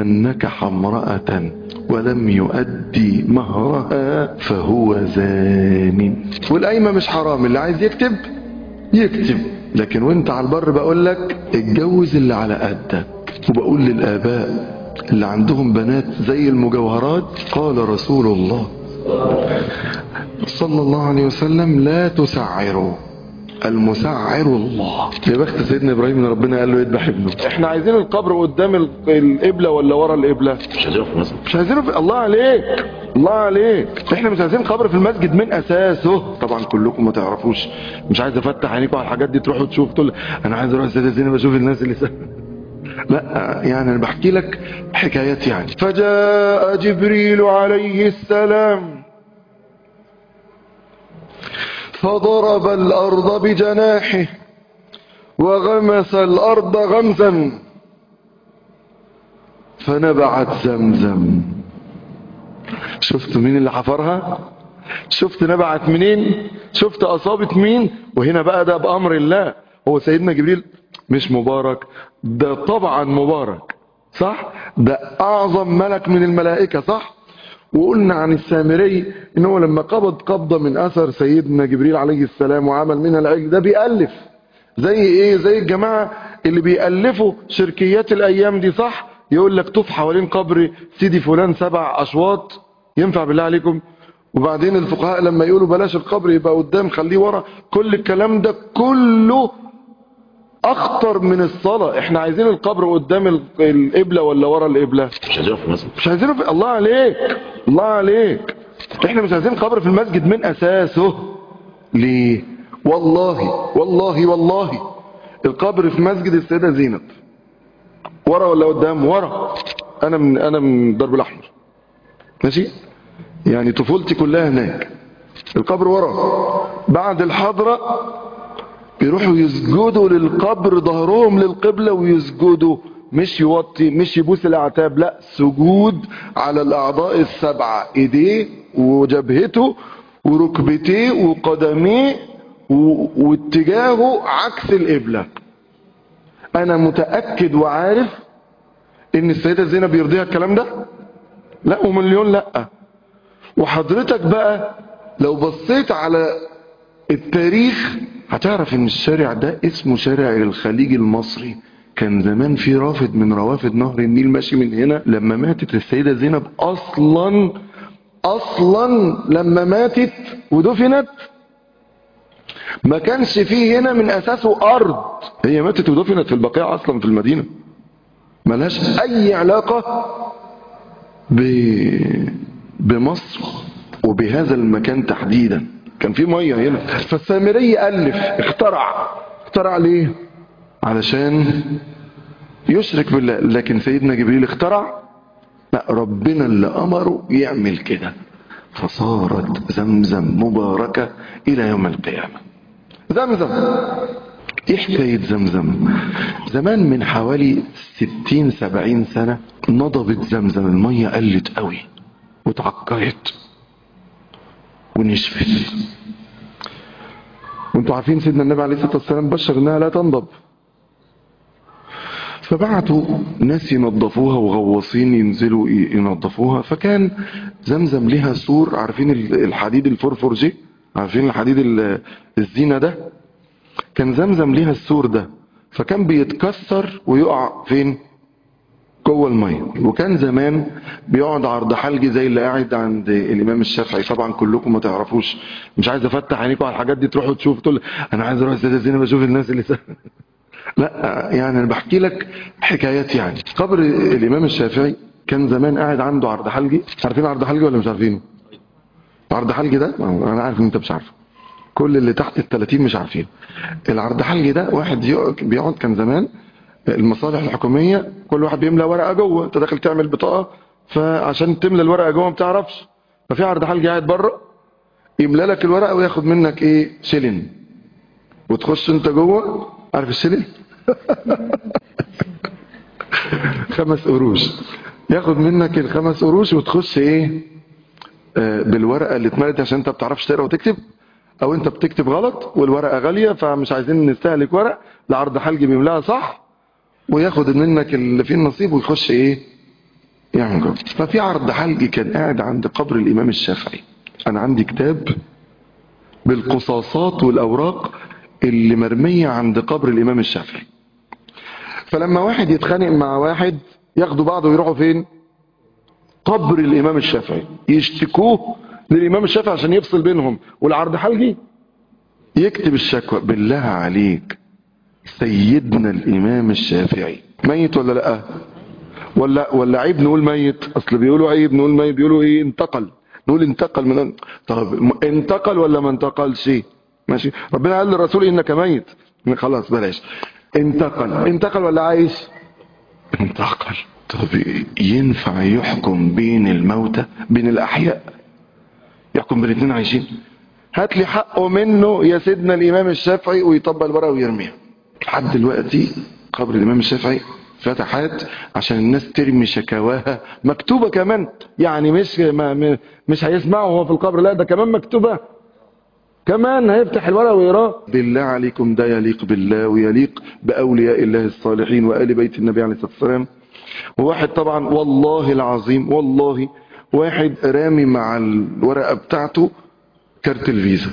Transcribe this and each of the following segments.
من نكح امرأة ولم يؤدي مهرها فهو زان والقايمة مش حرام اللي عايز يكتب يكتب لكن وانت على البر بقول لك اتجوز اللي على قدك وبقول للآباء اللي عندهم بنات زي المجوهرات قال رسول الله صلى الله عليه وسلم لا تسعروا المسعر الله يا بخت سيدنا ابراهيم ان ربنا قال له يذبح ابنه احنا عايزين القبر قدام ال- القبله ولا ورا القبله مش عايزينه في مصر مش عايزينه في... الله عليك الله عليك احنا مش عايزين قبر في المسجد من اساسه طبعا كلكم ما تعرفوش مش عايز افتح عينيكم على الحاجات دي تروحوا تشوفوا تقول انا عايز اروح السيده زينب اشوف الناس اللي سا... لا يعني انا بحكي لك حكايات يعني فجاء جبريل عليه السلام فضرب الارض بجناحه وغمس الارض غمزا فنبعت زمزم شفت مين اللي حفرها شفت نبعت منين شفت اصابت مين وهنا بقى ده بامر الله هو سيدنا جبريل مش مبارك ده طبعا مبارك صح ده اعظم ملك من الملائكه صح وقلنا عن السامري ان هو لما قبض قبضه من اثر سيدنا جبريل عليه السلام وعمل منها العجل ده بيألف زي ايه زي الجماعه اللي بيألفوا شركيات الايام دي صح يقول لك طوف حوالين قبر سيدي فلان سبع اشواط ينفع بالله عليكم وبعدين الفقهاء لما يقولوا بلاش القبر يبقى قدام خليه ورا كل الكلام ده كله اخطر من الصلاه احنا عايزين القبر قدام ال- القبله ولا ورا القبله مش عايزينه في مصر مش عايزينه في... الله عليك الله عليك احنا مش عايزين قبر في المسجد من اساسه ليه والله والله والله القبر في مسجد السيده زينب ورا ولا قدام ورا انا من انا من الدرب الاحمر ماشي يعني طفولتي كلها هناك القبر ورا بعد الحضره يروحوا يسجدوا للقبر ظهرهم للقبلة ويسجدوا مش يوطي مش يبوس الاعتاب لا سجود على الاعضاء السبعة ايديه وجبهته وركبتيه وقدميه و- واتجاهه عكس القبلة انا متأكد وعارف ان السيدة زينب يرضيها الكلام ده لا ومليون لا وحضرتك بقى لو بصيت على التاريخ هتعرف ان الشارع ده اسمه شارع الخليج المصري كان زمان في رافد من روافد نهر النيل ماشي من هنا لما ماتت السيدة زينب اصلا اصلا لما ماتت ودفنت ما كانش فيه هنا من اساسه ارض هي ماتت ودفنت في البقيع اصلا في المدينة ملهاش اي علاقة ب... بمصر وبهذا المكان تحديدا كان في ميه هنا فالسامري الف اخترع اخترع ليه علشان يشرك بالله لكن سيدنا جبريل اخترع لا ربنا اللي امره يعمل كده فصارت زمزم مباركة الى يوم القيامة زمزم ايه حكاية زمزم زمان من حوالي ستين سبعين سنة نضبت زمزم المية قلت قوي وتعكرت ونشفت وانتوا عارفين سيدنا النبي عليه الصلاة والسلام بشر انها لا تنضب فبعتوا ناس ينظفوها وغواصين ينزلوا ي- ينظفوها فكان زمزم لها سور عارفين ال- الحديد الفرفر جي عارفين الحديد ال- الزينة ده كان زمزم ليها السور ده فكان بيتكسر ويقع فين جوه الميه وكان زمان بيقعد عرض حلقي زي اللي قاعد عند الامام الشافعي طبعا كلكم ما تعرفوش مش عايز افتح عينيكم على الحاجات دي تروحوا تشوفوا تقول انا عايز اروح السيده زينب اشوف الناس اللي سا... لا يعني انا بحكي لك حكايات يعني قبر الامام الشافعي كان زمان قاعد عنده عرض حلقي عارفين عرض حلقي ولا مش عارفينه عرض حلقي ده انا عارف ان انت مش عارفه كل اللي تحت ال 30 مش عارفين العرض حلقي ده واحد يقعد- بيقعد كان زمان المصالح الحكومية كل واحد بيملى ورقة جوه انت داخل تعمل بطاقة فعشان تملى الورقة جوه ما بتعرفش ففي عرض حلقي قاعد بره يملى لك الورقة وياخد منك ايه شيلن وتخش انت جوه عارف الشيلن خمس قروش ياخد منك الخمس قروش وتخش ايه آه، بالورقة اللي اتملت عشان انت بتعرفش تقرا وتكتب او انت بتكتب غلط والورقة غالية فمش عايزين نستهلك ورق العرض حلقي بيملاها صح وياخد منك اللي فيه النصيب ويخش ايه يعمل جواب ففي عرض حلقي كان قاعد عند قبر الامام الشافعي انا عندي كتاب بالقصاصات والاوراق اللي مرمية عند قبر الامام الشافعي فلما واحد يتخانق مع واحد ياخدوا بعض ويروحوا فين قبر الامام الشافعي يشتكوه للامام الشافعي عشان يفصل بينهم والعرض حلقي يكتب الشكوى بالله عليك سيدنا الامام الشافعي ميت ولا لا ولا ولا عيب نقول ميت اصل بيقولوا عيب نقول ميت بيقولوا ايه انتقل نقول انتقل من طب انتقل ولا ما انتقلش ماشي ربنا قال للرسول انك ميت خلاص بلاش انتقل انتقل ولا عايش انتقل طب ينفع يحكم بين الموتى بين الاحياء يحكم بين الاثنين عايشين هات لي حقه منه يا سيدنا الامام الشافعي ويطبق الورقه ويرميها لحد دلوقتي قبر الامام الشافعي فتحات عشان الناس ترمي شكاواها مكتوبه كمان يعني مش ما مش هيسمعه وهو في القبر لا ده كمان مكتوبه كمان هيفتح الورقه ويقراه بالله عليكم ده يليق بالله ويليق باولياء الله الصالحين وال بيت النبي عليه الصلاه والسلام وواحد طبعا والله العظيم والله واحد رامي مع الورقه بتاعته كارت الفيزا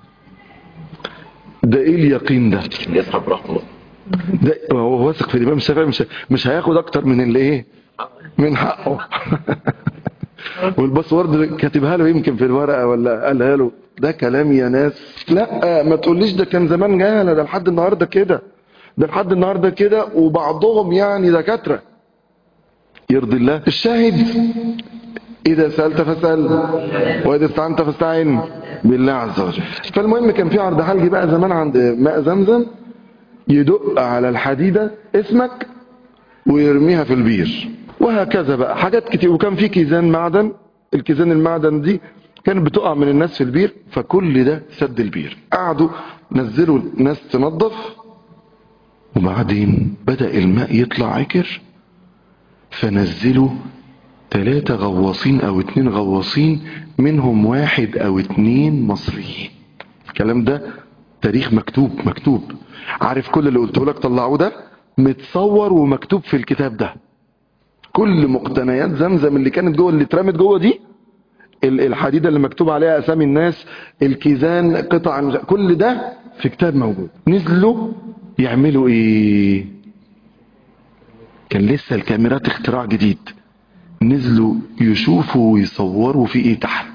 ده ايه اليقين ده يسحب رحمه ده هو واثق في الامام الشافعي مش مش هياخد اكتر من اللي ايه من حقه والباسورد كاتبها له يمكن في الورقه ولا قالها له ده كلام يا ناس لا ما تقوليش ده كان زمان جهله ده لحد النهارده كده ده لحد النهارده كده وبعضهم يعني دكاتره يرضي الله الشاهد إذا سألت فاسأل وإذا استعنت فاستعن بالله عز وجل فالمهم كان في عرض حلقي بقى زمان عند ماء زمزم يدق على الحديدة اسمك ويرميها في البير وهكذا بقى حاجات كتير وكان في كيزان معدن الكيزان المعدن دي كانت بتقع من الناس في البير فكل ده سد البير قعدوا نزلوا ناس تنظف وبعدين بدأ الماء يطلع عكر فنزلوا ثلاثة غواصين او اتنين غواصين منهم واحد او اتنين مصريين الكلام ده تاريخ مكتوب مكتوب عارف كل اللي قلته لك طلعوه ده متصور ومكتوب في الكتاب ده كل مقتنيات زمزم اللي كانت جوه اللي اترمت جوه دي الحديدة اللي مكتوب عليها اسامي الناس الكيزان قطع كل ده في كتاب موجود نزلوا يعملوا ايه كان لسه الكاميرات اختراع جديد نزلوا يشوفوا ويصوروا في ايه تحت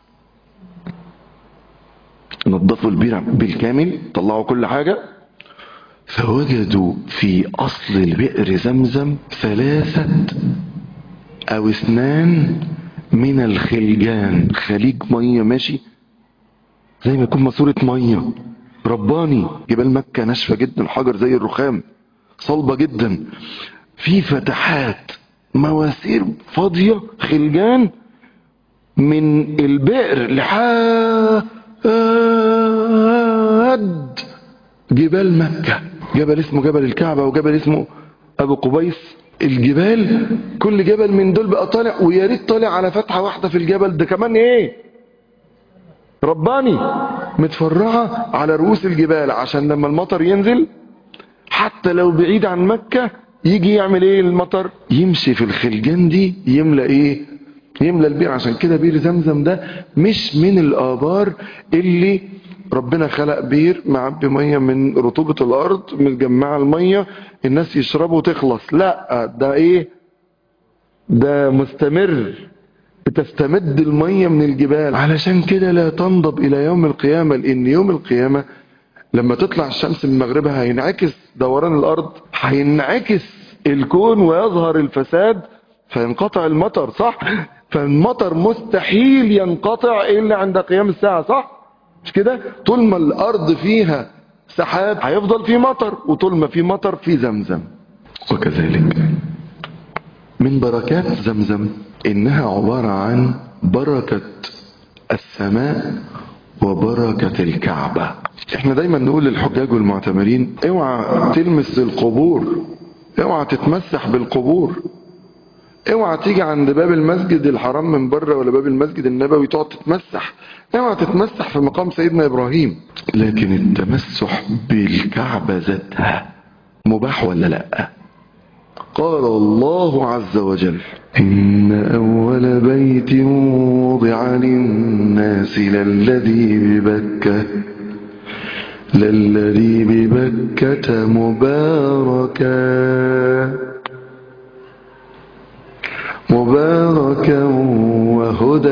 نظفوا البير بالكامل طلعوا كل حاجة فوجدوا في اصل البئر زمزم ثلاثة او اثنان من الخلجان خليج مية ماشي زي ما يكون ماسورة مية رباني جبال مكة ناشفة جدا حجر زي الرخام صلبة جدا في فتحات مواسير فاضية خلجان من البئر لحد جبال مكة جبل اسمه جبل الكعبة وجبل اسمه ابو قبيس الجبال كل جبل من دول بقى طالع ويا ريت طالع على فتحة واحدة في الجبل ده كمان ايه رباني متفرعة على رؤوس الجبال عشان لما المطر ينزل حتى لو بعيد عن مكة يجي يعمل ايه المطر يمشي في الخلجان دي يملى ايه يملى البير عشان كده بير زمزم ده مش من الابار اللي ربنا خلق بير معبي ميه من رطوبة الارض متجمعة المية الناس يشربوا تخلص لا ده ايه ده مستمر بتستمد المية من الجبال علشان كده لا تنضب الى يوم القيامة لان يوم القيامة لما تطلع الشمس من مغربها هينعكس دوران الارض هينعكس الكون ويظهر الفساد فينقطع المطر صح فالمطر مستحيل ينقطع الا عند قيام الساعة صح مش كده طول ما الارض فيها سحاب هيفضل في مطر وطول ما في مطر في زمزم وكذلك من بركات زمزم انها عبارة عن بركة السماء وبركة الكعبة احنا دايما نقول للحجاج والمعتمرين اوعى تلمس القبور اوعى تتمسح بالقبور اوعى تيجي عند باب المسجد الحرام من بره ولا باب المسجد النبوي تقعد تتمسح اوعى تتمسح في مقام سيدنا ابراهيم لكن التمسح بالكعبة ذاتها مباح ولا لا قال الله عز وجل إن أول بيت وضع للناس للذي ببكة للذي ببكة مباركا مباركا وهدى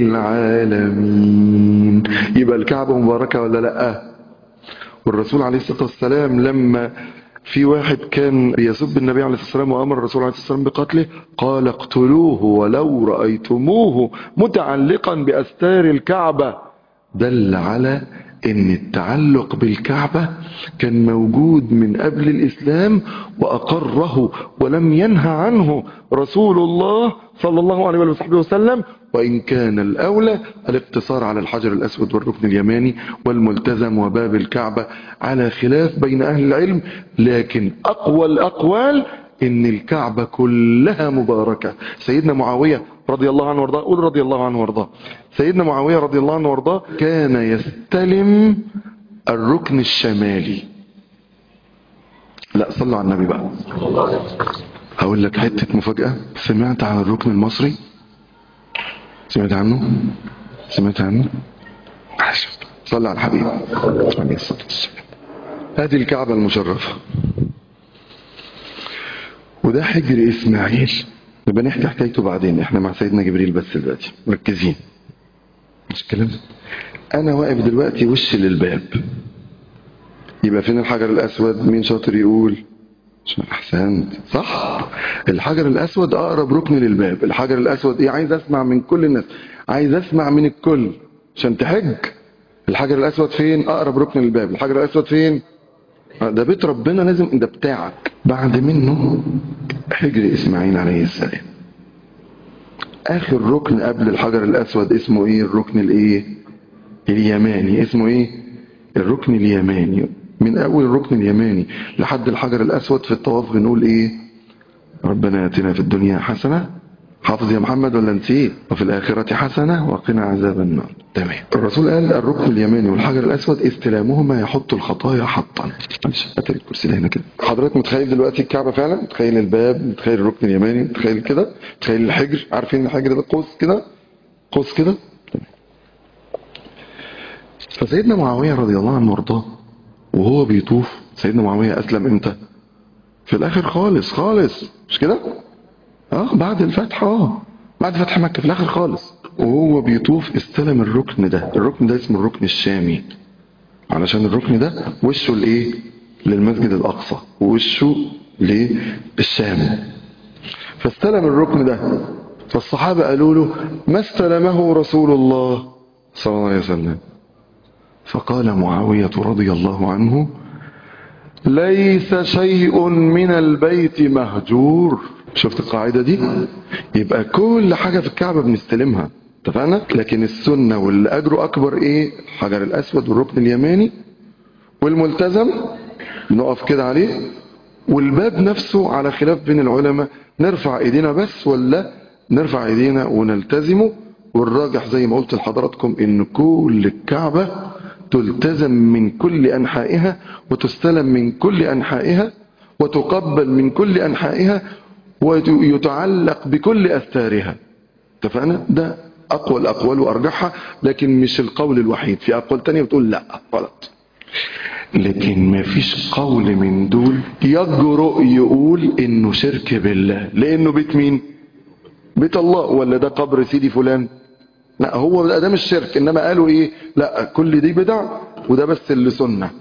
للعالمين يبقى الكعبة مباركة ولا لا والرسول عليه الصلاة والسلام لما في واحد كان بيسب النبي عليه الصلاة والسلام وأمر الرسول عليه الصلاة والسلام بقتله قال اقتلوه ولو رأيتموه متعلقا بأستار الكعبة دل على ان التعلق بالكعبة كان موجود من قبل الاسلام واقره ولم ينهى عنه رسول الله صلى الله عليه وصحبه وسلم وان كان الاولى الاقتصار على الحجر الاسود والركن اليماني والملتزم وباب الكعبة على خلاف بين اهل العلم لكن اقوى الاقوال ان الكعبة كلها مباركة سيدنا معاوية رضي الله عنه وارضاه قول رضي الله عنه وارضاه سيدنا معاوية رضي الله عنه وارضاه كان يستلم الركن الشمالي لا صلوا على النبي بقى هقول لك حتة مفاجأة سمعت عن الركن المصري سمعت عنه سمعت عنه صلى على الحبيب عليه الصلاة والسلام هذه الكعبة المشرفة وده حجر اسماعيل نبقى نحكي حكايته بعدين احنا مع سيدنا جبريل بس دلوقتي مركزين مش كلام انا واقف دلوقتي وش للباب يبقى فين الحجر الاسود مين شاطر يقول عشان احسنت صح الحجر الاسود اقرب ركن للباب الحجر الاسود ايه عايز اسمع من كل الناس عايز اسمع من الكل عشان تحج الحجر الاسود فين اقرب ركن للباب الحجر الاسود فين ده بيت ربنا لازم ده بتاعك بعد منه حجر اسماعيل عليه السلام اخر ركن قبل الحجر الاسود اسمه ايه الركن الايه اليماني اسمه ايه الركن اليماني من اول الركن اليماني لحد الحجر الاسود في الطواف بنقول ايه ربنا اتنا في الدنيا حسنه حافظ يا محمد ولا نسيت وفي الآخرة حسنة وقنا عذاب النار تمام الرسول قال الركن اليماني والحجر الأسود استلامهما يحط الخطايا حطا معلش أتري الكرسي ده هنا كده حضرتك متخيل دلوقتي الكعبة فعلا متخيل الباب متخيل الركن اليماني متخيل كده متخيل الحجر عارفين الحجر ده قوس كده قوس كده تمام فسيدنا معاوية رضي الله عنه وارضاه وهو بيطوف سيدنا معاوية أسلم امتى في الآخر خالص خالص مش كده اه بعد الفتح اه بعد فتح مكة في الاخر خالص وهو بيطوف استلم الركن ده الركن ده اسمه الركن الشامي علشان الركن ده وشه لايه للمسجد الاقصى ووشه للشام فاستلم الركن ده فالصحابة قالوا له ما استلمه رسول الله صلى الله عليه وسلم فقال معاوية رضي الله عنه ليس شيء من البيت مهجور شفت القاعدة دي يبقى كل حاجة في الكعبة بنستلمها اتفقنا لكن السنة واللي أجره أكبر إيه الحجر الأسود والركن اليماني والملتزم نقف كده عليه والباب نفسه على خلاف بين العلماء نرفع ايدينا بس ولا نرفع ايدينا ونلتزمه والراجح زي ما قلت لحضراتكم ان كل الكعبة تلتزم من كل انحائها وتستلم من كل انحائها وتقبل من كل انحائها ويتعلق بكل أستارها اتفقنا ده أقوى الأقوال وأرجحها لكن مش القول الوحيد في أقوال تانية بتقول لا غلط لكن ما فيش قول من دول يجرؤ يقول انه شرك بالله لانه بيت مين بيت الله ولا ده قبر سيدي فلان لا هو ده مش شرك انما قالوا ايه لا كل دي بدع وده بس اللي سنه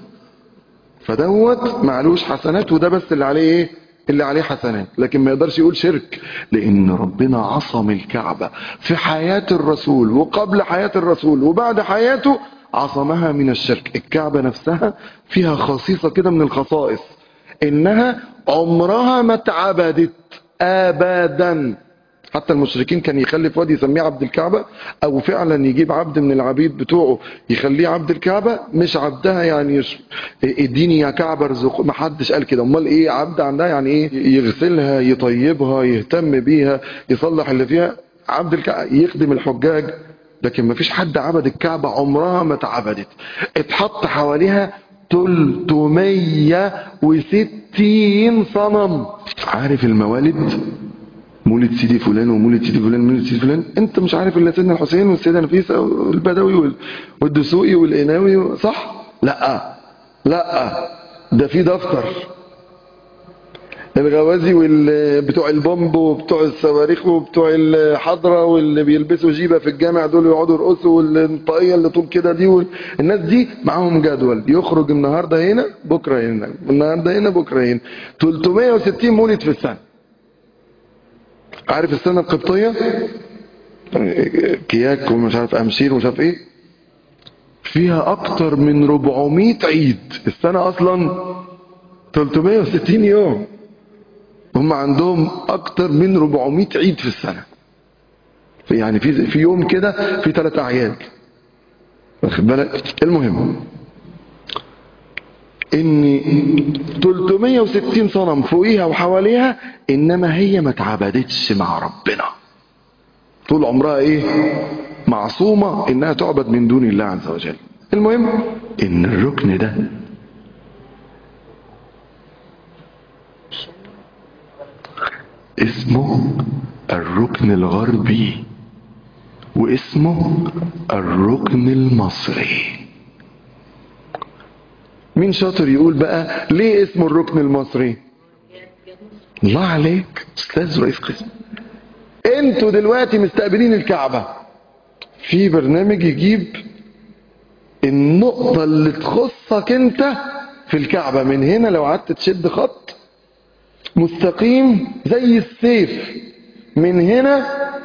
فدوت معلوش حسنات وده بس اللي عليه ايه اللي عليه حسنات لكن ما يقدرش يقول شرك لان ربنا عصم الكعبة في حياة الرسول وقبل حياة الرسول وبعد حياته عصمها من الشرك الكعبة نفسها فيها خصيصة كده من الخصائص انها عمرها ما اتعبدت ابدا حتى المشركين كان يخلي في وادي يسميه عبد الكعبة او فعلا يجيب عبد من العبيد بتوعه يخليه عبد الكعبة مش عبدها يعني يش... اديني يا كعبة ارزق ما حدش قال كده امال ايه عبد عندها يعني ايه يغسلها يطيبها يهتم بيها يصلح اللي فيها عبد الكعبة يخدم الحجاج لكن ما فيش حد عبد الكعبة عمرها ما اتعبدت اتحط حواليها 360 صنم عارف الموالد مولد سيدي فلان ومولد سيدي فلان ومولد سيدي فلان انت مش عارف الا سيدنا الحسين والسيدة نفيسة والبدوي وال- والدسوقي والقناوي صح لا لا ده في دفتر الغوازي وال- بتوع البومب وبتوع الصواريخ وبتوع الحضرة واللي بيلبسوا جيبة في الجامع دول يقعدوا يرقصوا والطاقية اللي طول كده دي وال... الناس دي معاهم جدول يخرج النهاردة هنا بكرة هنا النهاردة هنا بكرة هنا 360 مولد في السنة عارف السنة القبطية كياك ومش عارف امشير ومش عارف ايه فيها اكتر من 400 عيد السنة اصلا 360 يوم هم عندهم اكتر من 400 عيد في السنة يعني في في يوم كده في ثلاث اعياد واخد بالك المهم ان 360 صنم فوقيها وحواليها انما هي ما اتعبدتش مع ربنا طول عمرها ايه معصومة انها تعبد من دون الله عز وجل المهم ان الركن ده اسمه الركن الغربي واسمه الركن المصري مين شاطر يقول بقى ليه اسمه الركن المصري الله عليك استاذ رئيس قسم انتوا دلوقتي مستقبلين الكعبة في برنامج يجيب النقطة اللي تخصك انت في الكعبة من هنا لو قعدت تشد خط مستقيم زي السيف من هنا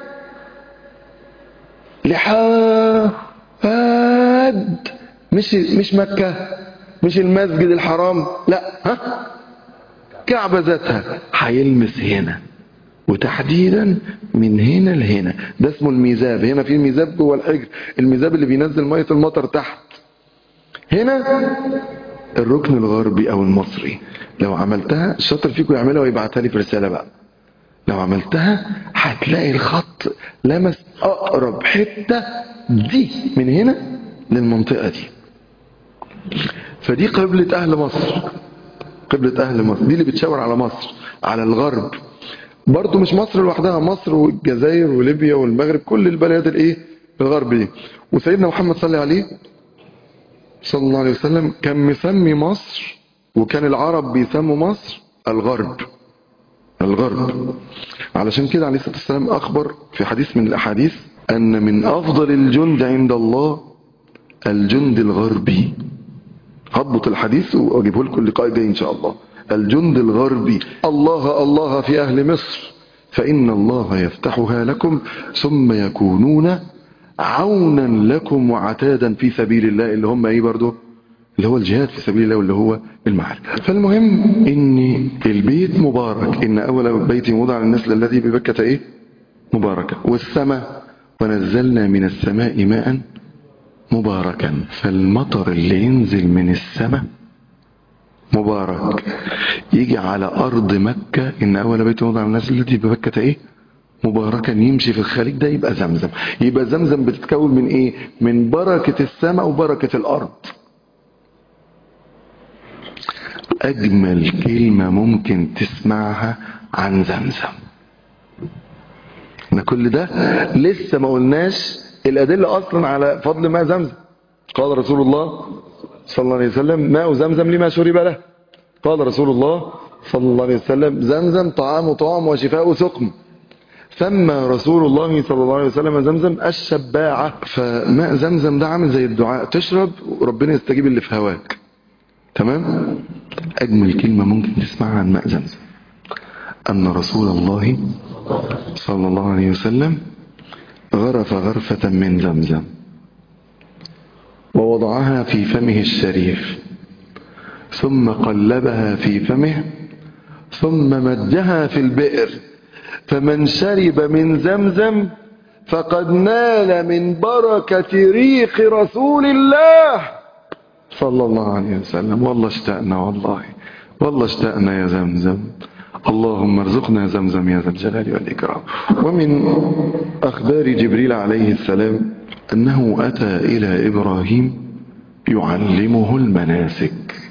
لحد مش مش مكة مش المسجد الحرام لا ها كعبة ذاتها هيلمس هنا وتحديدا من هنا لهنا ده اسمه الميزاب هنا في الميزاب جوه الحجر الميزاب اللي بينزل ميه المطر تحت هنا الركن الغربي او المصري لو عملتها الشاطر فيكم يعملها ويبعتها لي في رساله بقى لو عملتها هتلاقي الخط لمس اقرب حته دي من هنا للمنطقه دي فدي قبلة اهل مصر قبلة اهل مصر دي اللي بتشاور على مصر على الغرب برضو مش مصر لوحدها مصر والجزائر وليبيا والمغرب كل البلاد الايه الغرب دي وسيدنا محمد صلى الله عليه صلى الله عليه وسلم كان مسمي مصر وكان العرب بيسموا مصر الغرب الغرب علشان كده عليه الصلاة والسلام أخبر في حديث من الأحاديث أن من أفضل الجند عند الله الجند الغربي هضبط الحديث وأجيبه لكم اللقاء الجاي إن شاء الله الجند الغربي الله الله في أهل مصر فإن الله يفتحها لكم ثم يكونون عونا لكم وعتادا في سبيل الله اللي هم ايه برضو اللي هو الجهاد في سبيل الله واللي هو المعركة فالمهم ان البيت مبارك ان اول بيت وضع للناس الذي ببكة ايه مباركة والسماء ونزلنا من السماء ماء مباركا فالمطر اللي ينزل من السماء مبارك يجي على ارض مكة ان اول بيت وضع للناس الذي ببكة ايه مباركا يمشي في الخليج ده يبقى زمزم يبقى زمزم بتتكون من ايه من بركة السماء وبركة الارض اجمل كلمة ممكن تسمعها عن زمزم احنا كل ده لسه ما قلناش الادلة اصلا على فضل ماء زمزم قال رسول الله صلى الله عليه وسلم ماء زمزم لما شرب له قال رسول الله صلى الله عليه وسلم زمزم طعام طعم وشفاء سقم سمى رسول الله صلى الله عليه وسلم زمزم الشباعة فماء زمزم ده عامل زي الدعاء تشرب وربنا يستجيب اللي في هواك تمام أجمل كلمة ممكن تسمعها عن ماء زمزم أن رسول الله صلى الله عليه وسلم غرف غرفة من زمزم ووضعها في فمه الشريف ثم قلبها في فمه ثم مدها في البئر فمن شرب من زمزم فقد نال من بركة ريق رسول الله صلى الله عليه وسلم والله اشتقنا والله والله اشتقنا يا زمزم اللهم ارزقنا زمزم يا ذا الجلال والإكرام ومن أخبار جبريل عليه السلام أنه أتى إلى إبراهيم يعلمه المناسك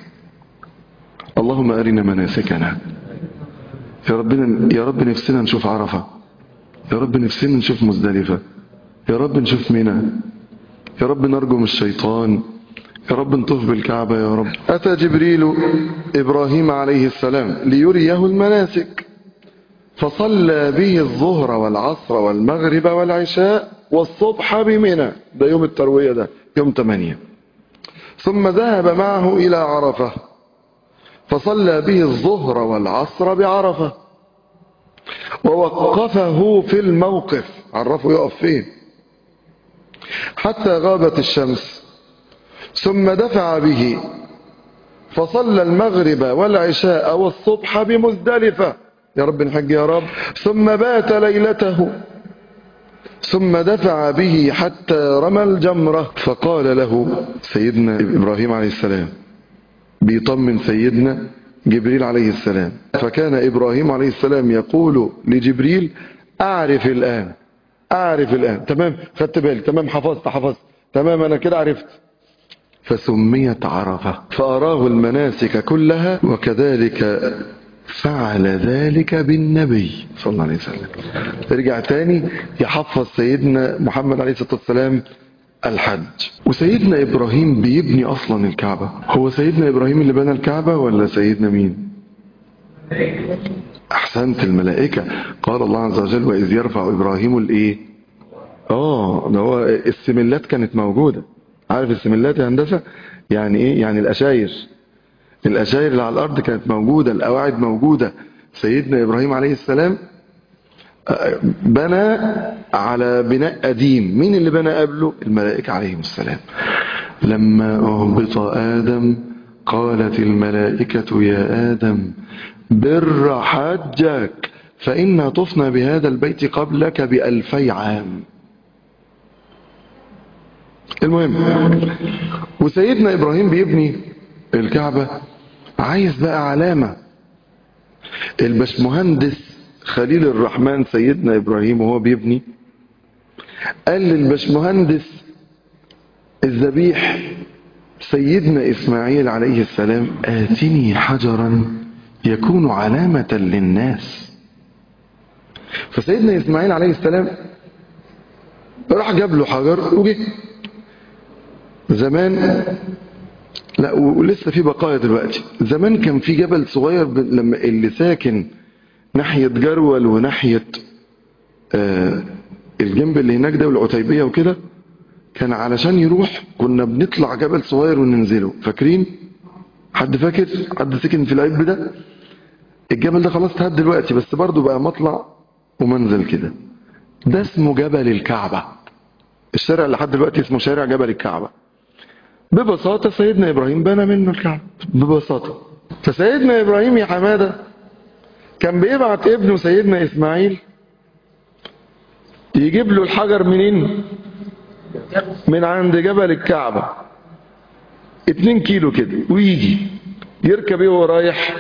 اللهم أرنا مناسكنا يا ربنا يا رب نفسنا نشوف عرفة يا رب نفسنا نشوف مزدلفة يا رب نشوف منى يا رب نرجو من الشيطان يا رب نطوف بالكعبة يا رب أتى جبريل إبراهيم عليه السلام ليريه المناسك فصلى به الظهر والعصر والمغرب والعشاء والصبح بمنى ده يوم التروية ده يوم 8 ثم ذهب معه إلى عرفة فصلى به الظهر والعصر بعرفة ووقفه في الموقف عرفه يقف فين حتى غابت الشمس ثم دفع به فصلى المغرب والعشاء والصبح بمزدلفة يا رب نحج يا رب ثم بات ليلته ثم دفع به حتى رمى الجمرة فقال له سيدنا إبراهيم عليه السلام بيطمن سيدنا جبريل عليه السلام فكان إبراهيم عليه السلام يقول لجبريل أعرف الآن أعرف الآن تمام خدت بالي تمام حفظت حفظت تمام أنا كده عرفت فسميت عرفة فأراه المناسك كلها وكذلك فعل ذلك بالنبي صلى الله عليه وسلم رجع تاني يحفظ سيدنا محمد عليه الصلاة والسلام الحج وسيدنا إبراهيم بيبني أصلا الكعبة هو سيدنا إبراهيم اللي بنى الكعبة ولا سيدنا مين أحسنت الملائكة قال الله عز وجل وإذ يرفع إبراهيم الإيه آه ده هو السملات كانت موجودة عارف السملات يا هندسة يعني إيه يعني الأشاير الأشاير اللي على الأرض كانت موجودة القواعد موجودة سيدنا إبراهيم عليه السلام بنى على بناء قديم مين اللي بنى قبله الملائكة عليهم السلام لما أهبط آدم قالت الملائكة يا آدم بر حجك فإنا طفنا بهذا البيت قبلك بألفي عام المهم وسيدنا إبراهيم بيبني الكعبة عايز بقى علامة البشمهندس خليل الرحمن سيدنا إبراهيم وهو بيبني قال للبشمهندس الذبيح سيدنا إسماعيل عليه السلام آتني حجرا يكون علامة للناس فسيدنا إسماعيل عليه السلام راح جاب له حجر وجه زمان لا ولسه في بقايا دلوقتي زمان كان في جبل صغير لما اللي ساكن ناحية جرول وناحية آه الجنب اللي هناك ده والعتيبية وكده كان علشان يروح كنا بنطلع جبل صغير وننزله فاكرين حد فاكر حد سكن في العيب ده الجبل ده خلاص اتهد دلوقتي بس برضه بقى مطلع ومنزل كده ده اسمه جبل الكعبة الشارع اللي لحد دلوقتي اسمه شارع جبل الكعبة ببساطة سيدنا إبراهيم بنى منه الكعبة ببساطة فسيدنا إبراهيم يا حمادة كان بيبعت ابنه سيدنا إسماعيل يجيب له الحجر منين من عند جبل الكعبة اتنين كيلو كده ويجي يركب ايه وهو رايح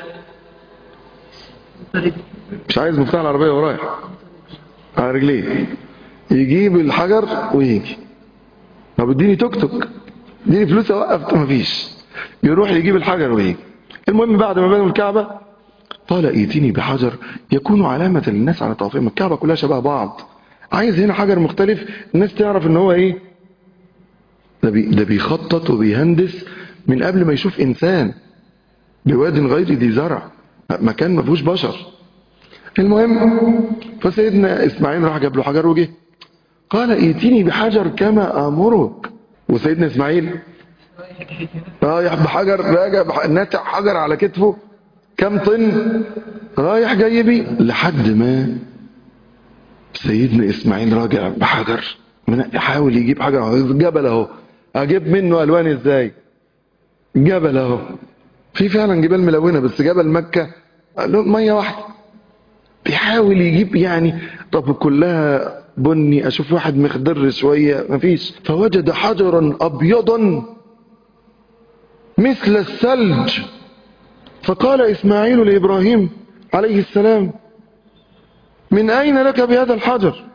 مش عايز مفتاح العربية وهو رايح على رجليه يجيب الحجر ويجي طب اديني توك توك اديني فلوس اوقف مفيش يروح يجيب الحجر ويجي المهم بعد ما بنوا الكعبة قال ايتيني بحجر يكون علامة للناس على طوافهم الكعبة كلها شبه بعض عايز هنا حجر مختلف الناس تعرف ان هو ايه ده, بي ده بيخطط وبيهندس من قبل ما يشوف انسان بواد غير ذي زرع مكان ما فيهوش بشر المهم فسيدنا اسماعيل راح جاب له حجر وجه قال ائتني بحجر كما امرك وسيدنا اسماعيل رايح بحجر راجع ناتع حجر على كتفه كم طن رايح جاي بيه لحد ما سيدنا اسماعيل راجع بحجر حاول يجيب حجر جبل اهو اجيب منه الوان ازاي جبل اهو في فعلا جبال ملونه بس جبل مكه ميه واحده بيحاول يجيب يعني طب كلها بني اشوف واحد مخضر شويه مفيش فوجد حجرا ابيضا مثل الثلج فقال اسماعيل لابراهيم عليه السلام من اين لك بهذا الحجر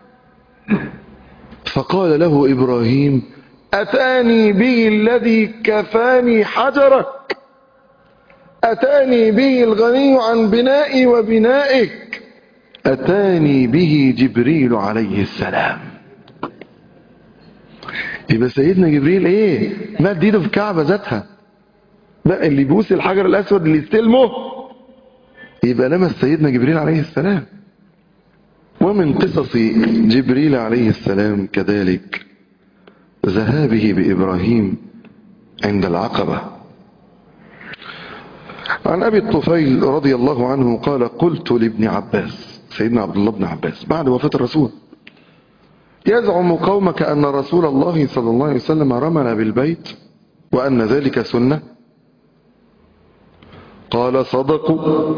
فقال له ابراهيم اتاني به الذي كفاني حجرك أتاني به الغني عن بنائي وبنائك أتاني به جبريل عليه السلام يبقى سيدنا جبريل ايه مد ايده في الكعبة ذاتها لا اللي يبوس الحجر الأسود اللي يستلمه يبقى لمس سيدنا جبريل عليه السلام ومن قصص جبريل عليه السلام كذلك ذهابه بإبراهيم عند العقبة عن أبي الطفيل رضي الله عنه قال قلت لابن عباس سيدنا عبد الله بن عباس بعد وفاة الرسول يزعم قومك أن رسول الله صلى الله عليه وسلم رمل بالبيت وأن ذلك سنة قال صدقوا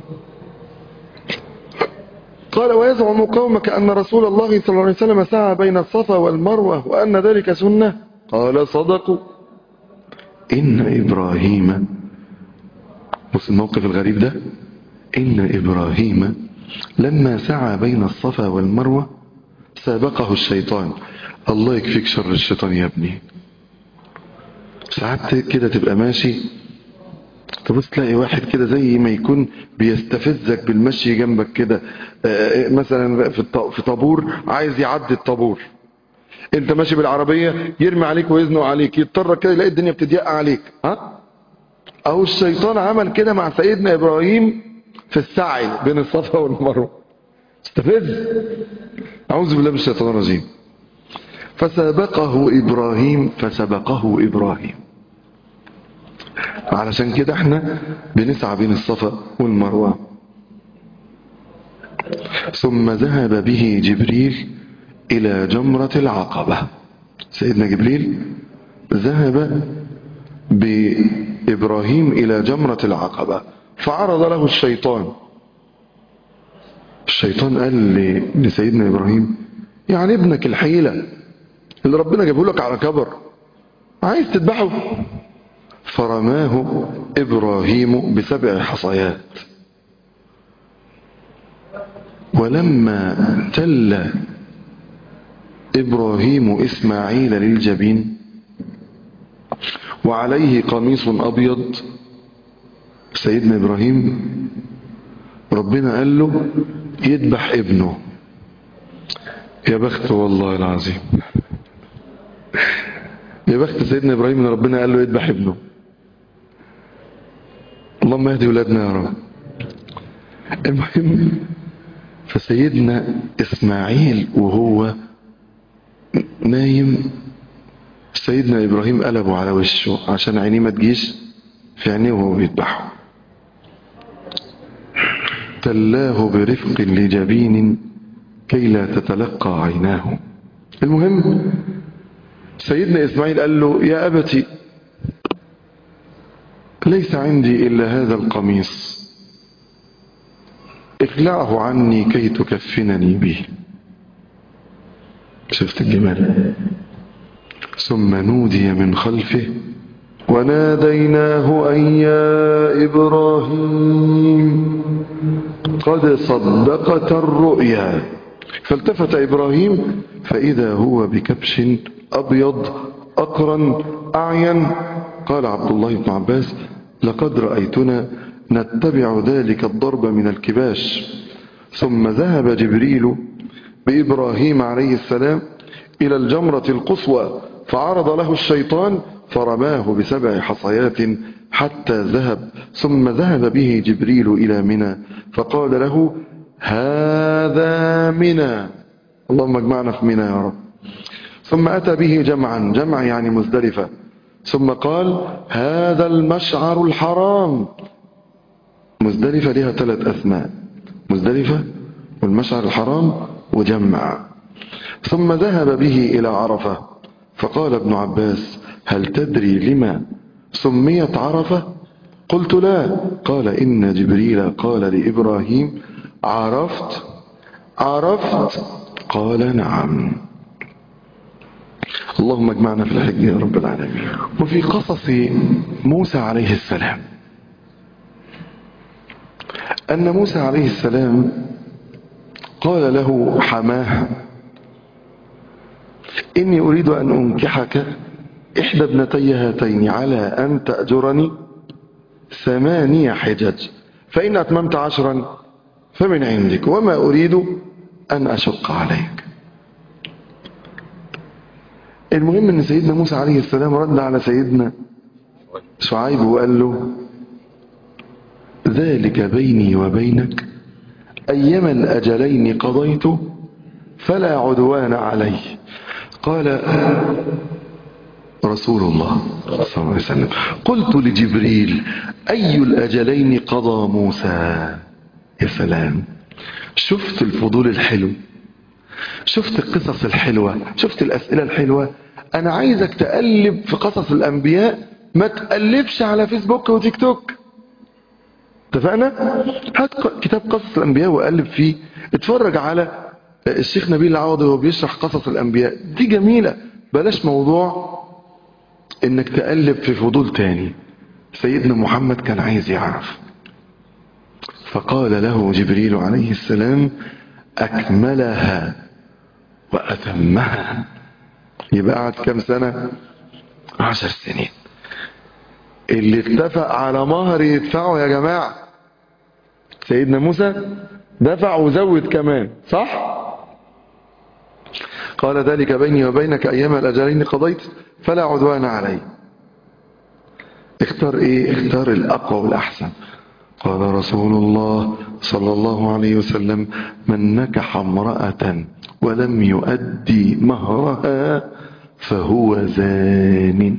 قال ويزعم قومك أن رسول الله صلى الله عليه وسلم سعى بين الصفا والمروة وأن ذلك سنة قال صدقوا إن إبراهيم بص الموقف الغريب ده إن إبراهيم لما سعى بين الصفا والمروة سابقه الشيطان الله يكفيك شر الشيطان يا ابني ساعات كده تبقى ماشي تبص تلاقي واحد كده زي ما يكون بيستفزك بالمشي جنبك كده مثلا في في طابور عايز يعدي الطابور انت ماشي بالعربية يرمي عليك ويزنق عليك يضطر كده يلاقي الدنيا بتضيق عليك ها او الشيطان عمل كده مع سيدنا ابراهيم في السعي بين الصفا والمروه استفز اعوذ بالله من الشيطان الرجيم فسابقه ابراهيم فسبقه ابراهيم علشان كده احنا بنسعى بين الصفا والمروه ثم ذهب به جبريل الى جمره العقبه سيدنا جبريل ذهب بإبراهيم إلى جمرة العقبة فعرض له الشيطان الشيطان قال لسيدنا إبراهيم يعني ابنك الحيلة اللي ربنا جابه لك على كبر عايز تذبحه فرماه إبراهيم بسبع حصيات ولما تل إبراهيم إسماعيل للجبين وعليه قميص أبيض سيدنا إبراهيم ربنا قال له يذبح ابنه يا بخت والله العظيم يا بخت سيدنا إبراهيم ان ربنا قال له يذبح ابنه اللهم اهدي ولادنا يا رب المهم فسيدنا إسماعيل وهو نايم سيدنا إبراهيم قلبه على وشه عشان عينيه ما تجيش في عينيه وهو بيذبحه تلاه برفق لجبين كي لا تتلقى عيناه المهم سيدنا إسماعيل قال له يا أبتي ليس عندي إلا هذا القميص اخلعه عني كي تكفنني به شفت الجمال ثم نودي من خلفه وناديناه أن يا إبراهيم قد صدقت الرؤيا فالتفت إبراهيم فإذا هو بكبش أبيض أقرن أعين قال عبد الله بن عباس لقد رأيتنا نتبع ذلك الضرب من الكباش ثم ذهب جبريل بإبراهيم عليه السلام إلى الجمرة القصوى فعرض له الشيطان فرماه بسبع حصيات حتى ذهب ثم ذهب به جبريل إلى منى فقال له هذا منى اللهم اجمعنا في منى يا رب ثم أتى به جمعا جمع يعني مزدلفة ثم قال هذا المشعر الحرام مزدلفة لها ثلاث أسماء مزدلفة والمشعر الحرام وجمع ثم ذهب به إلى عرفة فقال ابن عباس هل تدري لما سميت عرفة قلت لا قال إن جبريل قال لإبراهيم عرفت عرفت قال نعم اللهم اجمعنا في الحج يا رب العالمين وفي قصص موسى عليه السلام أن موسى عليه السلام قال له حماه إني أريد أن أنكحك إحدى ابنتي هاتين على أن تأجرني ثمانية حجج فإن أتممت عشرا فمن عندك وما أريد أن أشق عليك المهم أن سيدنا موسى عليه السلام رد على سيدنا شعيب وقال له ذلك بيني وبينك أيما الأجلين قضيت فلا عدوان علي قال رسول الله صلى الله عليه وسلم قلت لجبريل أي الأجلين قضى موسى يا سلام شفت الفضول الحلو شفت القصص الحلوة شفت الأسئلة الحلوة أنا عايزك تقلب في قصص الأنبياء ما تقلبش على فيسبوك وتيك توك اتفقنا هات كتاب قصص الأنبياء وقلب فيه اتفرج على الشيخ نبيل العوضي وهو بيشرح قصص الأنبياء دي جميلة بلاش موضوع انك تقلب في فضول تاني سيدنا محمد كان عايز يعرف فقال له جبريل عليه السلام أكملها وأتمها يبقى قعد كم سنة عشر سنين اللي اتفق على مهر يدفعه يا جماعة سيدنا موسى دفع وزود كمان صح قال ذلك بيني وبينك أيام الأجلين قضيت فلا عدوان علي اختار ايه اختار الأقوى والأحسن قال رسول الله صلى الله عليه وسلم من نكح امرأة ولم يؤدي مهرها فهو زان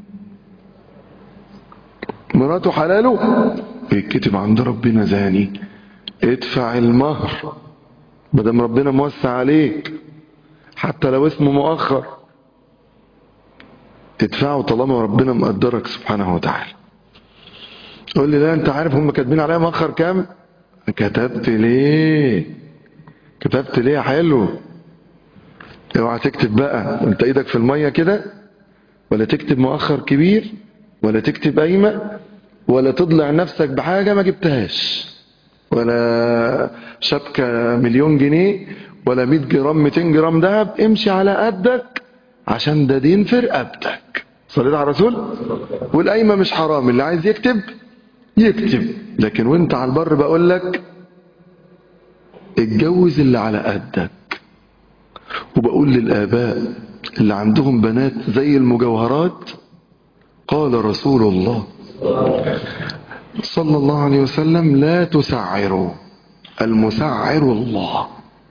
مراته حلاله يتكتب عند ربنا زاني ادفع المهر بدم ربنا موسع عليك حتى لو اسمه مؤخر ادفعه طالما ربنا مقدرك سبحانه وتعالى قول لي لا انت عارف هم كاتبين عليها مؤخر كام كتبت ليه كتبت ليه حلو اوعى تكتب بقى انت ايدك في المية كده ولا تكتب مؤخر كبير ولا تكتب قايمة ولا تضلع نفسك بحاجة ما جبتهاش ولا شبكة مليون جنيه ولا 100 جرام 200 جرام دهب امشي على قدك عشان ده دين في رقبتك صليت على الرسول والقايمة مش حرام اللي عايز يكتب يكتب لكن وانت على البر بقول لك اتجوز اللي على قدك وبقول للآباء اللي عندهم بنات زي المجوهرات قال رسول الله صلى الله عليه وسلم لا تسعروا المسعر الله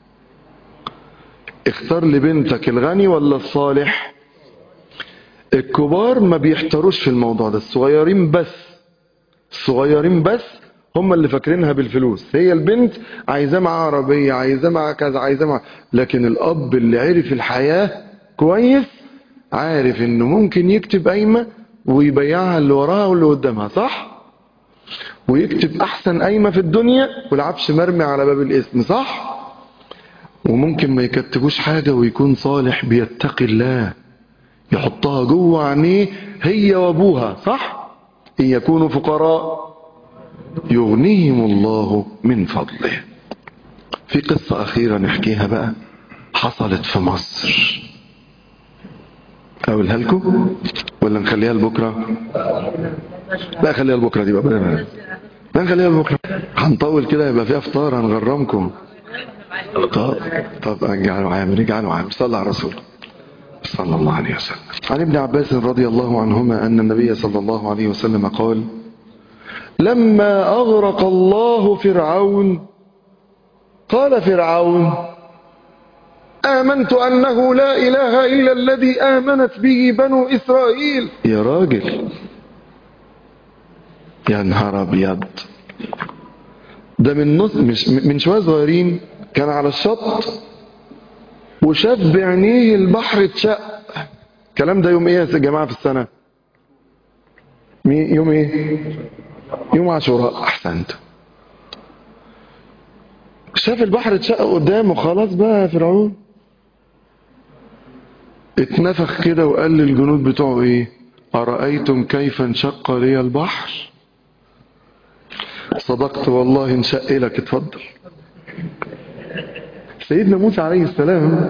اختار لبنتك الغني ولا الصالح الكبار ما بيحتروش في الموضوع ده الصغيرين بس الصغيرين بس هم اللي فاكرينها بالفلوس هي البنت عايزاه معاها عربيه عايزاه معاها كذا عايزاه معاها لكن الاب اللي عرف الحياه كويس عارف انه ممكن يكتب قايمه ويبيعها اللي وراها واللي قدامها صح ويكتب احسن قايمه في الدنيا والعفش مرمي على باب الاسم صح وممكن ما يكتبوش حاجه ويكون صالح بيتقي الله يحطها جوه عينيه هي وابوها صح ان يكونوا فقراء يغنيهم الله من فضله في قصة أخيرة نحكيها بقى حصلت في مصر أقولها لكم ولا نخليها لبكرة لا خليها لبكرة دي بقى بدل لا نخليها لبكرة هنطول كده يبقى فيها فطار هنغرمكم طب طب اجعلوا عامر اجعلوا عامر صلى على الرسول صلى الله عليه وسلم عن ابن عباس رضي الله عنهما أن النبي صلى الله عليه وسلم قال لما أغرق الله فرعون قال فرعون آمنت أنه لا إله إلا الذي آمنت به بنو إسرائيل يا راجل يا نهار أبيض ده من نص مش من شوية صغيرين كان على الشط وشاف بعينيه البحر اتشق الكلام ده يوم ايه يا جماعة في السنة يوم ايه يوم عاشوراء احسنت شاف البحر اتشق قدامه خلاص بقى يا فرعون اتنفخ كده وقال للجنود بتوعه ايه أرأيتم كيف انشق لي البحر صدقت والله انشق لك اتفضل سيدنا موسى عليه السلام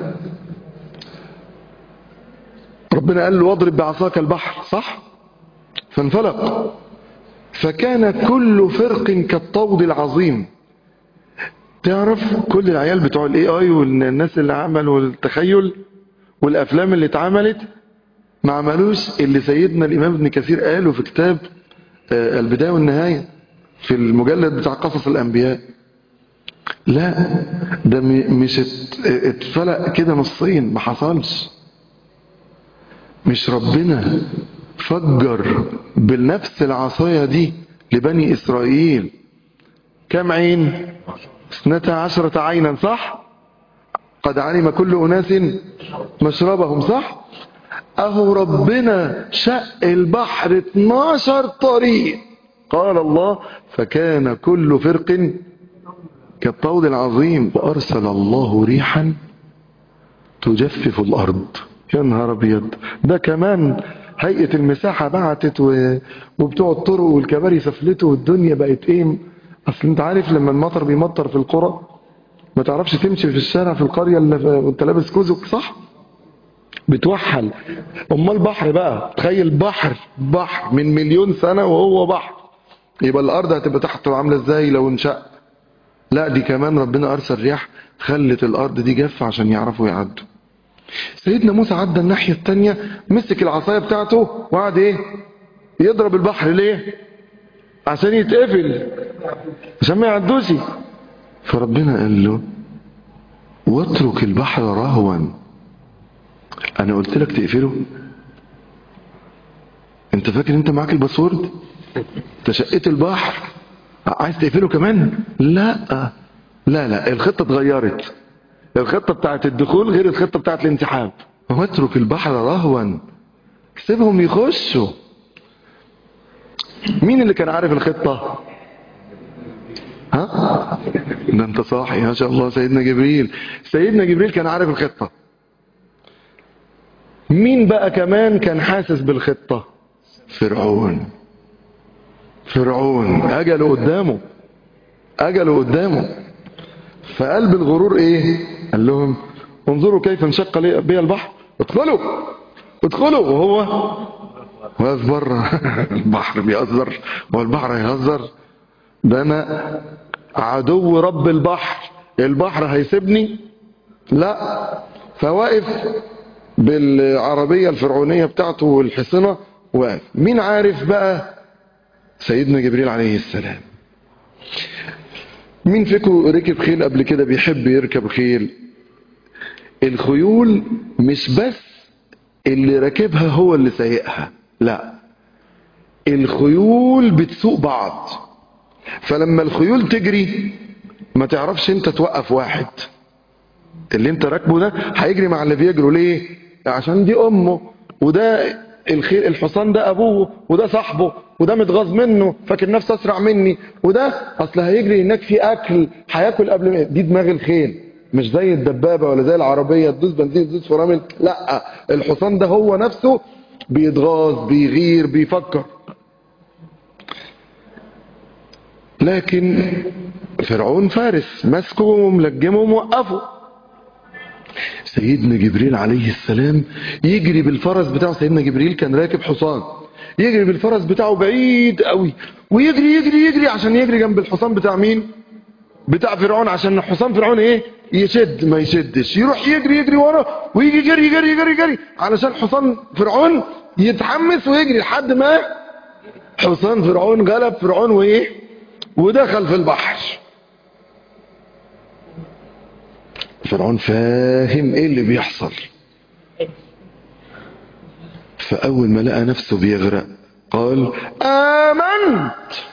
ربنا قال له واضرب بعصاك البحر صح فانفلق فكان كل فرق كالطود العظيم تعرف كل العيال بتوع الاي اي والناس اللي عملوا التخيل والافلام اللي اتعملت ما عملوش اللي سيدنا الامام ابن كثير قاله في كتاب آه، البداية والنهاية في المجلد بتاع قصص الانبياء لا ده م- مش ات- اتفلق كده نصين ما حصلش مش ربنا فجر بنفس العصاية دي لبني إسرائيل كم عين اثنتا عشرة عينا صح قد علم كل أناس مشربهم صح أهو ربنا شق البحر 12 طريق قال الله فكان كل فرق كالطود العظيم وأرسل الله ريحا تجفف الأرض يا نهار أبيض ده كمان هيئة المساحة بعتت و... وبتوع الطرق والكباري سفلته والدنيا بقت ايه اصل انت عارف لما المطر بيمطر في القرى ما تعرفش تمشي في الشارع في القرية اللي في... وانت لابس كوزك صح بتوحل امال بحر بقى تخيل بحر بحر من مليون سنة وهو بحر يبقى الارض هتبقى تحت عاملة ازاي لو انشق لا دي كمان ربنا ارسل رياح خلت الارض دي جافة عشان يعرفوا يعدوا سيدنا موسى عدى الناحية التانية مسك العصاية بتاعته وقعد ايه يضرب البحر ليه عشان يتقفل عشان ما يعدوش فربنا قال له واترك البحر رهوا انا قلت لك تقفله انت فاكر انت معاك الباسورد انت شقيت البحر عايز تقفله كمان لا لا لا الخطة اتغيرت الخطة بتاعت الدخول غير الخطة بتاعت الانسحاب واترك البحر رهوا سيبهم يخشوا مين اللي كان عارف الخطة ها ده انت صاحي ما شاء الله سيدنا جبريل سيدنا جبريل كان عارف الخطة مين بقى كمان كان حاسس بالخطة فرعون فرعون اجله قدامه اجله قدامه فقلب الغرور ايه قال لهم انظروا كيف انشق لي- بي البحر ادخلوا ادخلوا وهو واقف بره البحر بيهزر هو البحر هيهزر ده انا عدو رب البحر البحر هيسيبني لا فواقف بالعربية الفرعونية بتاعته والحصنة واقف مين عارف بقى سيدنا جبريل عليه السلام مين فيكم ركب خيل قبل كده بيحب يركب خيل الخيول مش بس اللي راكبها هو اللي سايقها لا الخيول بتسوق بعض فلما الخيول تجري ما تعرفش انت توقف واحد اللي انت راكبه ده هيجري مع اللي بيجروا ليه عشان دي امه وده الخيل الحصان ده ابوه وده صاحبه وده متغاظ منه فاكر نفسه اسرع مني وده اصل هيجري هناك في اكل هياكل قبل ما دي دماغ الخيل مش زي الدبابه ولا زي العربيه تدوس بنزين تدوس فرامل لا الحصان ده هو نفسه بيتغاظ بيغير بيفكر لكن فرعون فارس ماسكه وملجمه وموقفه سيدنا جبريل عليه السلام يجري بالفرس بتاعه سيدنا جبريل كان راكب حصان يجري بالفرس بتاعه بعيد قوي ويجري يجري يجري عشان يجري جنب الحصان بتاع مين بتاع فرعون عشان حصان فرعون ايه يشد ما يشدش يروح يجري يجري ورا ويجي يجري يجري يجري يجري علشان حصان فرعون يتحمس ويجري لحد ما حصان فرعون غلب فرعون وايه ودخل في البحر فرعون فاهم ايه اللي بيحصل فاول ما لقى نفسه بيغرق قال امنت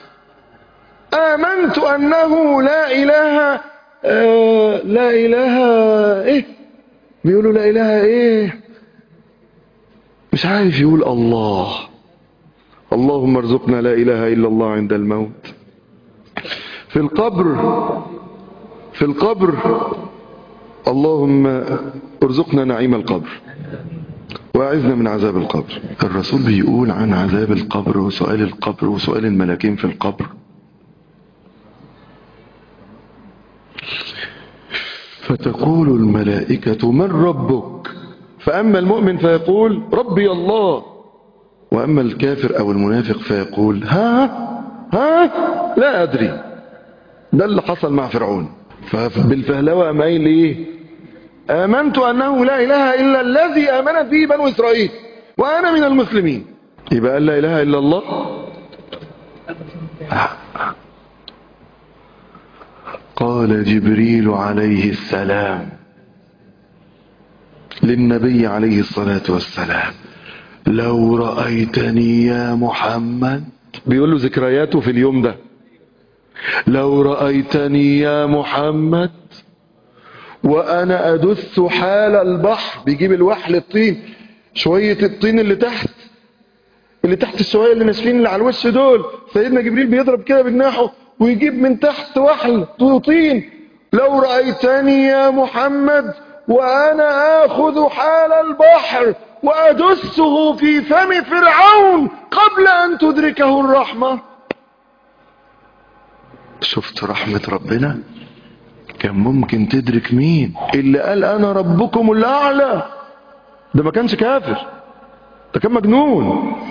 امنت انه لا اله آه لا اله ايه بيقولوا لا اله ايه مش عارف يقول الله اللهم ارزقنا لا اله الا الله عند الموت في القبر في القبر اللهم ارزقنا نعيم القبر واعذنا من عذاب القبر الرسول بيقول عن عذاب القبر وسؤال القبر وسؤال الملاكين في القبر فتقول الملائكة من ربك فأما المؤمن فيقول ربي الله وأما الكافر أو المنافق فيقول ها ها لا ادري ده اللي حصل مع فرعون فبالفهلوة قام قايل ايه امنت انه لا اله الا الذي امنت به بنو اسرائيل وانا من المسلمين يبقى قال لا اله الا الله قال جبريل عليه السلام للنبي عليه الصلاة والسلام لو رأيتني يا محمد بيقول له ذكرياته في اليوم ده لو رأيتني يا محمد وأنا أدث حال البحر بيجيب الوحل الطين شوية الطين اللي تحت اللي تحت الشوية اللي ناشفين اللي على الوش دول سيدنا جبريل بيضرب كده بجناحه ويجيب من تحت وحل طين لو رأيتني يا محمد وأنا آخذ حال البحر وأدسه في فم فرعون قبل أن تدركه الرحمة شفت رحمة ربنا كان ممكن تدرك مين اللي قال أنا ربكم الأعلى ده ما كانش كافر ده كان مجنون